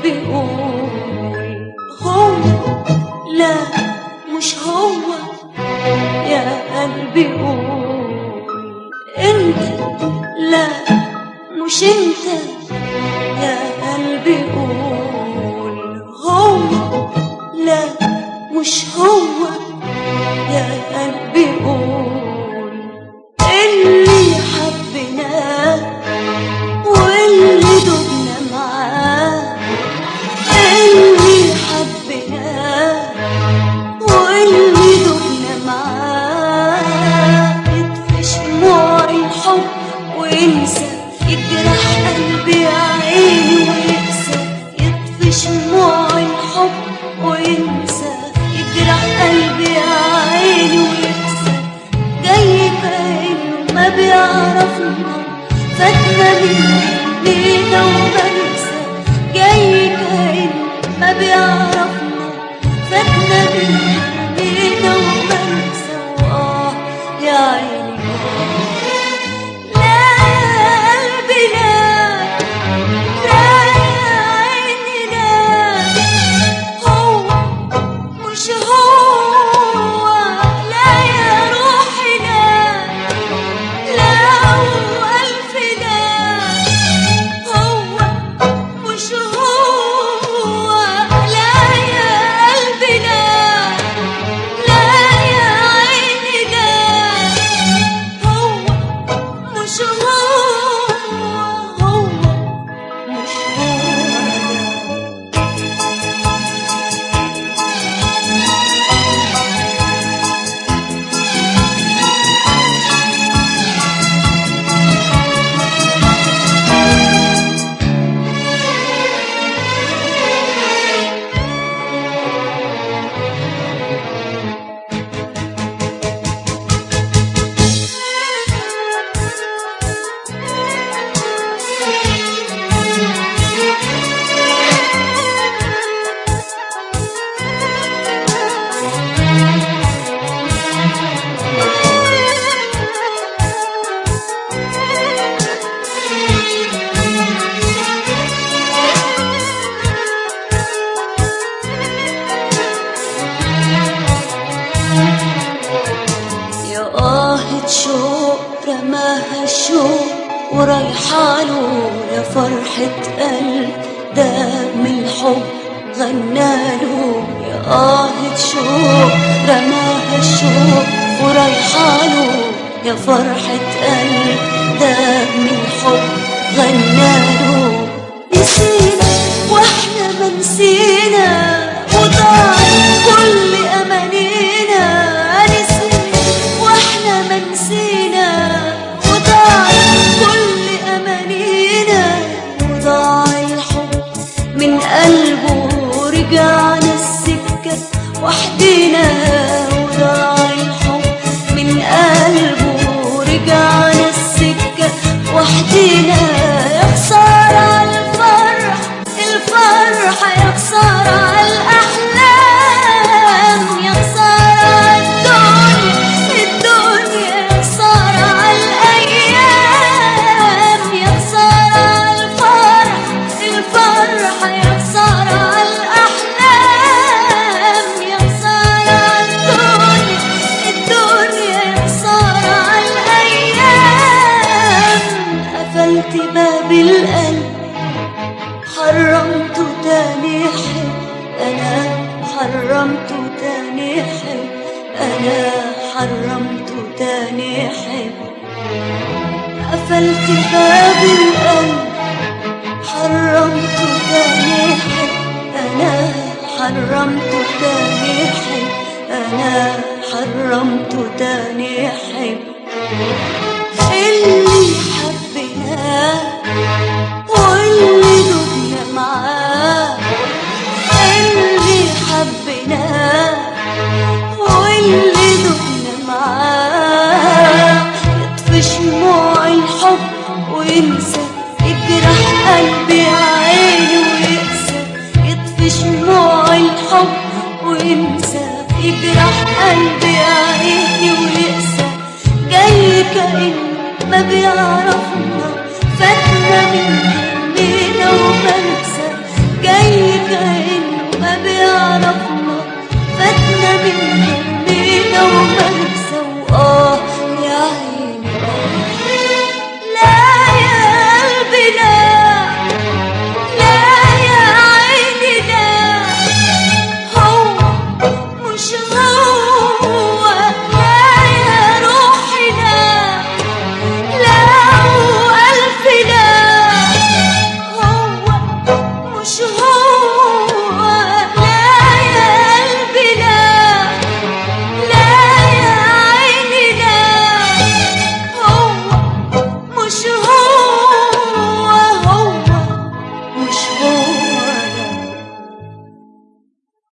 قلبي قول هو لا مش هو يا قلبي قول انت لا مش انت يا قلبي قول هو لا مش هو يا قلبي قول اللي حبيناه واللي دبنا معاه اللي حبيناه واللي دبنا معاه يطفي شموع الحب وينسى يجرح قلبي عيني ويقسى يطفي شموع الحب وينسى يجرح قلبي عيني ويقسى جاي كأنه ما بيعرفنا فاتنا من لينا وبنسى جاي كأنه ما بيعرفنا فاتنا من لينا وبنسى وآه يا عيني لا يا قلبي لا لا يا عيني لا هو مش هو لا يا روحي لا لا هو ألف لا هو مش هو لا يا قلبي لا لا يا عيني لا هو مش هو هو مش هو يا آهة شوق رماها الشوق ورايحاله يا فرحة قلب دام الحب غناله يا آهة شوق رماها الشوق ورايحاله يا فرحة قلب دام الحب غناله نسينا واحنا ما نسينا وضاعت كل امانينا نسينا واحنا ما نسينا وضاعت كل امانينا وضاع الحب من قلبه ورجعنا السكة وحدينا وضاع الحب من قلبه ورجعنا السكة وحدينا يا خسارة على الفرح الفرح يا خسارة على الأحلام يا خسارة على الدنيا الدنيا يا خسارة على الأيام يا خسارة على الفرح الفرح يا خسارة على الأحلام يا خسارة على الدنيا الدنيا يا خسارة على الأيام قفلت باب القلب حرمته تاني حب أنا حرمته تاني حب أنا حرمته تاني حب قفلت باب القلب حرمته تاني حب أنا حرمته تاني حب أنا حرمته تاني حب اللي حبيناه واللي دبنا معاه اللي حبيناه واللي دبنا معاه يطفي شموع الحب وينسى